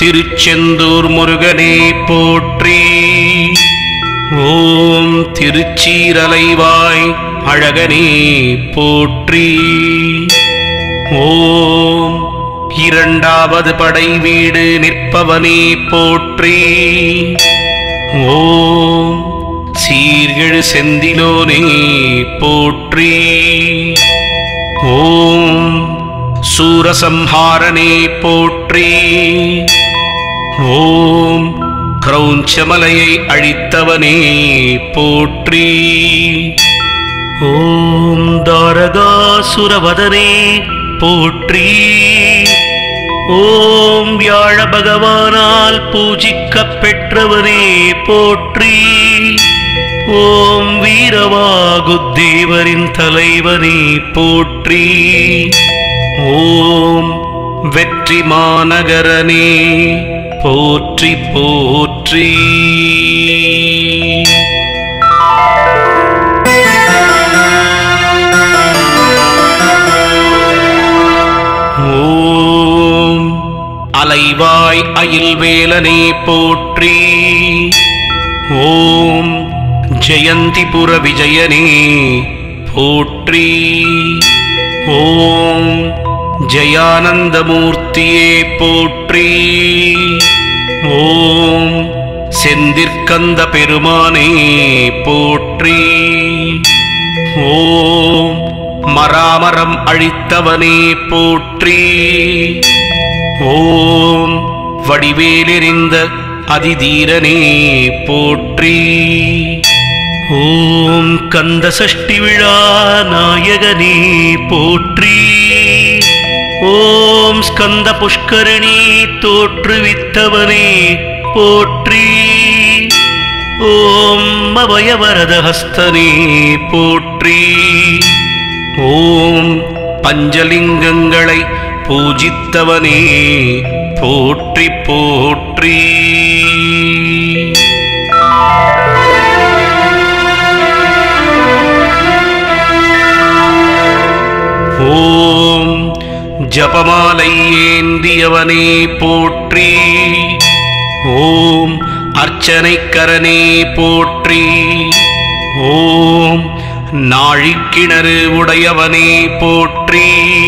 திருச்செந்தூர் முருகனே போற்றி ஓம் திருச்சீரலைவாய் அழகனே போற்றி ஓம் இரண்டாவது படை வீடு நிற்பவனே போற்றி ஓம் சீர்கெழு செந்திலோனே போற்றி ஓம் சூரசம்ஹாரனே போற்றி ஓம் கிரௌஞ்சமலையை அழித்தவனே போற்றி ஓம் தாரகாசுரவதனே போற்றி ஓம் வியாழ பகவானால் பூஜிக்கப் பெற்றவனே போற்றி ஓம் வீரவாகுத்தேவரின் தலைவனே போற்றி ஓம் வெற்றி மாநகரனே போற்றி போற்றி ஓம் அலைவாய் அயில்வேலனே போற்றி ஓம் ஜெயந்திபுர விஜயனே போற்றி ஓம் ஜெயானந்தமூர்த்தியே போற்றி ஓம் செந்திற்கந்த பெருமானே போற்றி ஓம் மராமரம் அழித்தவனே போற்றி ஓம் வடிவேலெறிந்த அதிதீரனே போற்றி ஓம் கந்த சஷ்டி விழா நாயகனே போற்றி ஓம் ஸ்கந்த புஷ்கரணி தோற்றுவித்தவனே போற்றி ஓம் அபயவரதஹஸ்தனே போற்றி ஓம் பஞ்சலிங்கங்களை பூஜித்தவனே போற்றி போற்றி ஓம் ஜபமாலை ஏந்தியவனே போற்றி ஓம் அர்ச்சனைக்கரனே போற்றி ஓம் நாழிக்கிணறு உடையவனே போற்றி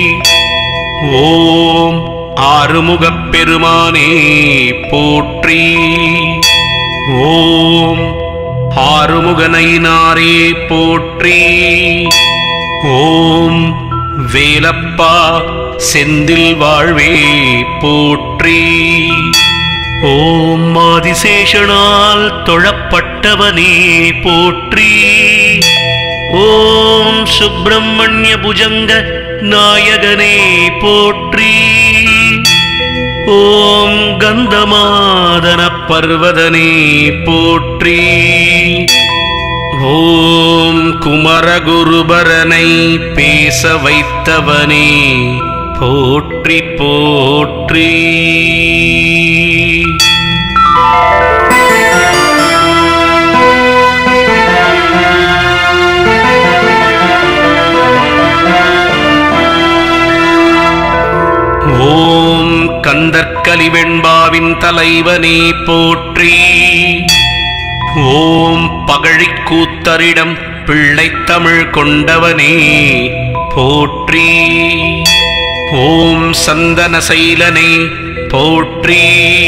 ஓம் ஆறுமுகப் பெருமானே போற்றி ஓம் ஆறுமுகனைனாரே போற்றி ஓம் வேலப்பா செந்தில் வாழ்வே போற்றி ஓம் ஆதிசேஷனால் தொழப்பட்டவனே போற்றி ஓம் சுப்பிரமணிய புஜங்க நாயகனே போற்றி ஓம் கந்தமாதன பர்வதனே போற்றி ஓம் குமரகுருபரனை பேச வைத்தவனே போற்றி போற்றி ஓம் கந்தற்கலிவெண்பாவின் தலைவனே போற்றி ஓம் பகழிக்கூத்தரிடம் பிள்ளைத்தமிழ் கொண்டவனே போற்றி ஓம் சந்தனசைலனே போற்றி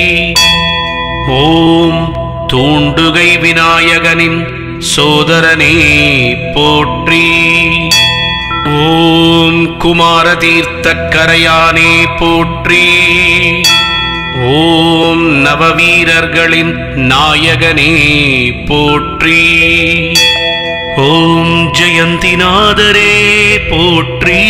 ஓம் தூண்டுகை விநாயகனின் சோதரனே போற்றி ஓம் குமாரதீர்த்தக்கரையானே போற்றி ஓம் நவவீரர்களின் நாயகனே போற்றி ஓம் ஜெயந்திநாதரே போற்றி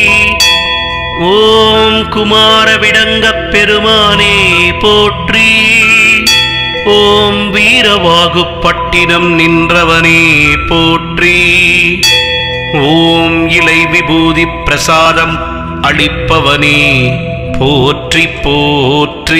ஓம் குமார விடங்கப் பெருமானே போற்றி ஓம் வீரவாகுப்பட்டினம் நின்றவனே போற்றி ஓம் இலை விபூதி பிரசாதம் அளிப்பவனே போற்றி போற்றி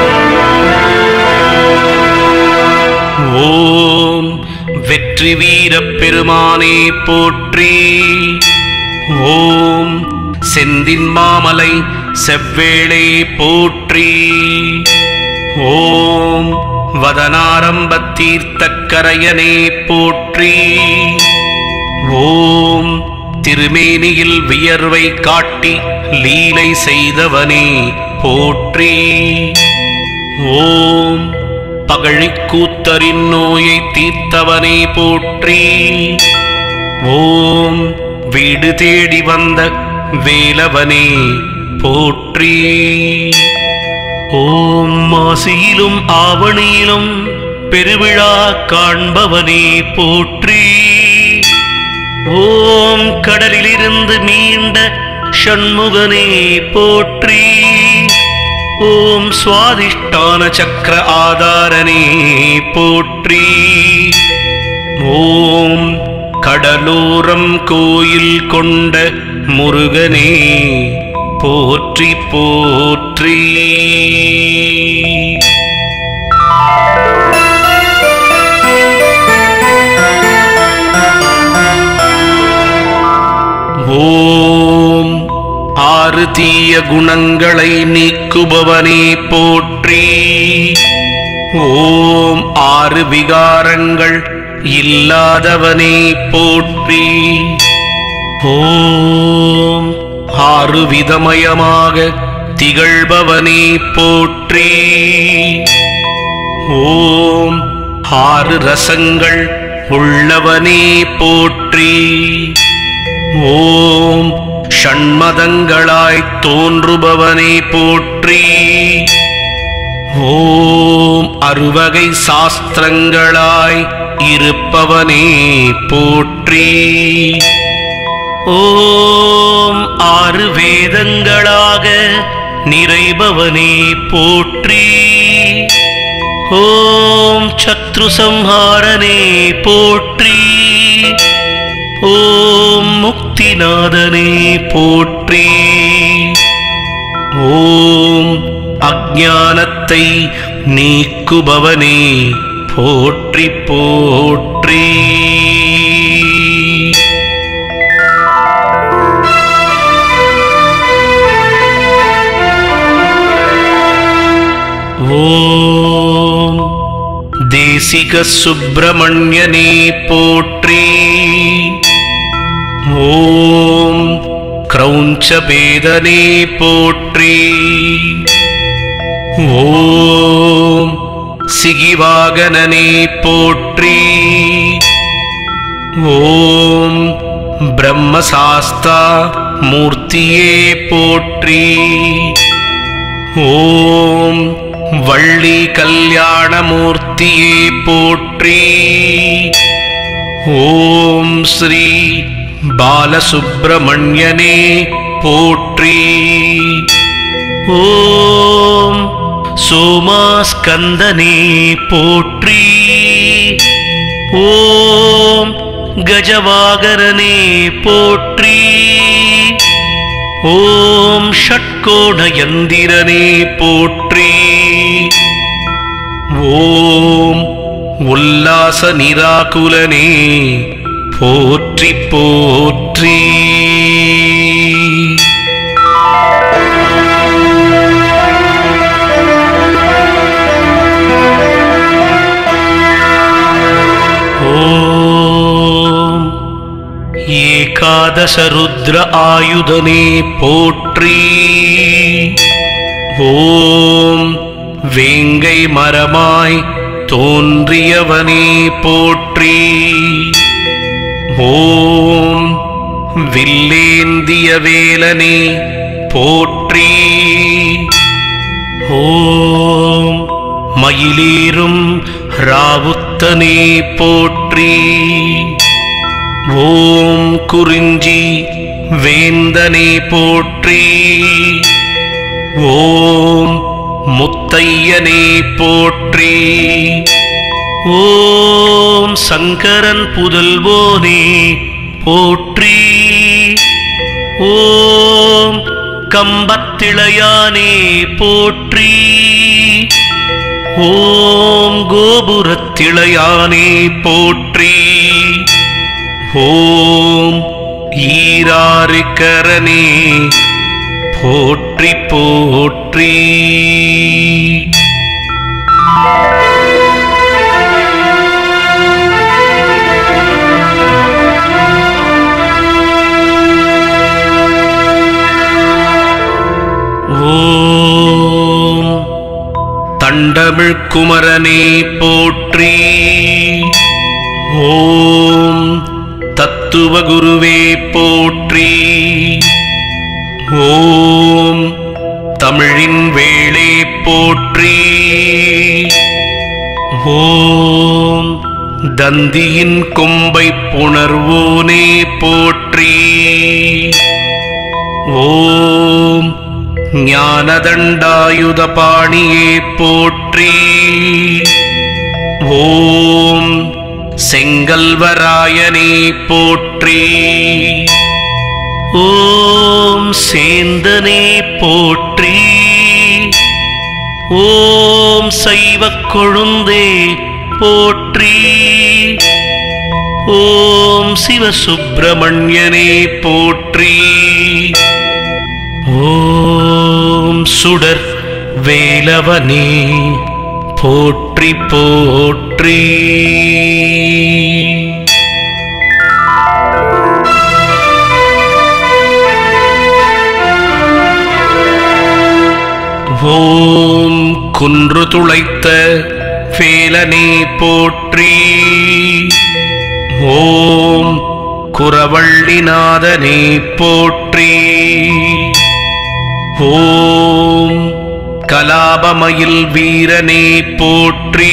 ஓம் வெற்றி வீர வீரப் பெருமானே போற்றி ஓம் செந்தின் மாமலை செவ்வேளை போற்றி ஓம் வதனாரம்ப தீர்த்தக்கரையனே போற்றி ஓம் திருமேனியில் வியர்வை காட்டி லீலை செய்தவனே போற்றி ஓம் பகழிக்கூத்தரின் நோயை தீர்த்தவனே போற்றி ஓம் வீடு தேடி வந்த வேலவனே போற்றி ஓம் மாசியிலும் ஆவணியிலும் பெருவிழா காண்பவனே போற்றி ஓம் கடலிலிருந்து மீண்ட ஷண்முகனே போற்றி ஓம் சுவாதிஷ்டான சக்கர ஆதாரனே போற்றி ஓம் கடலோரம் கோயில் கொண்ட முருகனே போற்றி போற்றி ஓம் ஆறு தீய குணங்களை நீக்குபவனே போற்றி ஓம் ஆறு விகாரங்கள் இல்லாதவனே போற்றி ஓம் ஆறு விதமயமாக திகழ்பவனே போற்றி ஓம் ஆறு ரசங்கள் உள்ளவனே போற்றி ஓம் ஷண்மதங்களாய் தோன்றுபவனே போற்றி ஓம் அறுவகை சாஸ்திரங்களாய் இருப்பவனே போற்றி ஓம் ஆறு வேதங்களாக நிறைபவனே போற்றி ஓம் சத்ரு சம்ஹாரனே போற்றி ஓம் முக்திநாதனே போற்றி ஓம் அஜானத்தை நீக்குபவனே போற்றி போற்றி ஓம் தேசிக சுப்பிரமணியனே போற்றி ஓம் கிரௌஞ்சபேதனே போற்றி ஓம் சிகிவாகனனே போற்றி ஓம் பிரம்மசாஸ்தா மூர்த்தியே போற்றி ஓம் வள்ளி கல்யாணமூர்த்தியே போற்றி ஓம் ஸ்ரீ பாலசுப்பிரமணியனே போற்றி ஓம் சோமாஸ்கந்தனே போற்றி ஓம் கஜவாகரனே போற்றி ஓம் ஷட்கோணயந்திரனே போற்றி ஓம் உல்லாச நிராகுலனே போற்றி போற்றி ஓம் ஏகாதச ருத்ர ஆயுதனே போற்றி ஓம் வேங்கை மரமாய் தோன்றியவனே போற்றி ஓம் வில்லேந்திய வேலனே போற்றி ஓம் மயிலேறும் ராவுத்தனே போற்றி ஓம் குறிஞ்சி வேந்தனே போற்றி ஓம் முத்தையனே போற்றி ஓம் சங்கரன் புதல்வோனே போற்றி ஓம் கம்பத்திளையானே போற்றி ஓம் கோபுரத்திளையானே போற்றி ஓம் ஈராறுக்கரனே போற்றி போற்றி ஓம் தண்டமிழ் குமரனே போற்றி ஓம் தத்துவ குருவே போற்றி ஓம் தமிழின் வேளே போற்றி ஓம் தந்தியின் கொம்பை புணர்வோனே போற்றி ஓம் ஞானதண்டாயுத பாணியே போற்றி ஓம் செங்கல்வராயனே போற்றி ஓம் சேந்தனே போற்றி ஓம் சைவக் கொழுந்தே போற்றி ஓம் சிவசுப்பிரமணியனே போற்றி ஓம் சுடர் வேலவனே போற்றி போற்றி ஓம் குன்று துளைத்த வேலனே போற்றி ஓம் குரவள்ளிநாதனே போற்றி ஓம் கலாபமயில் வீரனே போற்றி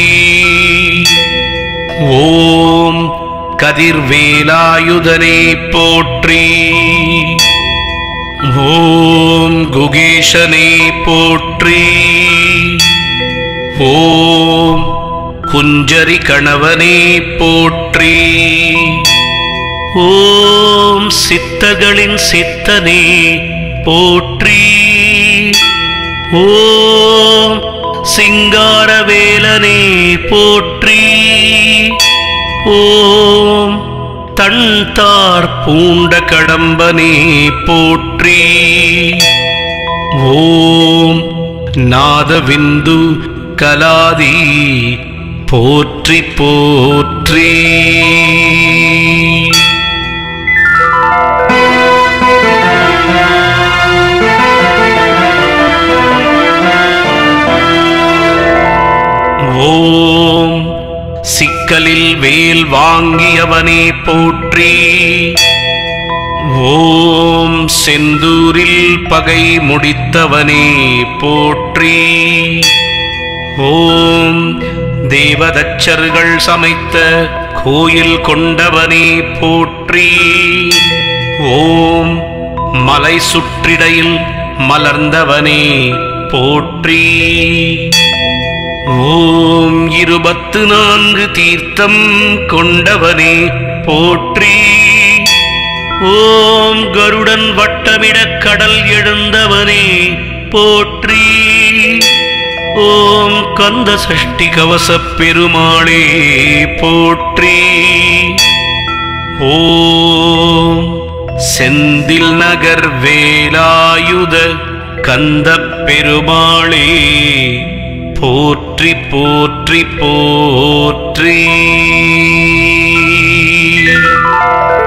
ஓம் கதிர்வேலாயுதனே போற்றி ஓம் குகேஷனே போற்றி ஓம் குஞ்சரி கணவனே போற்றி ஓம் சித்தர்களின் சித்தனே போற்றி ஓம் சிங்காரவேலனே போற்றி ஓம் தன்தார் பூண்ட கடம்பனே போற்றி ஓம் நாதவிந்து கலாதி போற்றி போற்றி ஓம் சிக்கலில் வேல் வாங்கியவனே போற்றி ஓம் செந்தூரில் பகை முடித்தவனே போற்றி ஓம் தேவதச்சர்கள் சமைத்த கோயில் கொண்டவனே போற்றி ஓம் மலை சுற்றிடையில் மலர்ந்தவனே போற்றி ஓம் இருபத்து நான்கு தீர்த்தம் கொண்டவனே போற்றி ஓம் கருடன் வட்டமிடக் கடல் எழுந்தவனே போற்றி ஓம் கந்த சஷ்டி கவசப் பெருமாளே போற்றி ஓம் செந்தில் நகர் வேலாயுத கந்தப் பெருமாளே போற்றி போற்றி போற்றி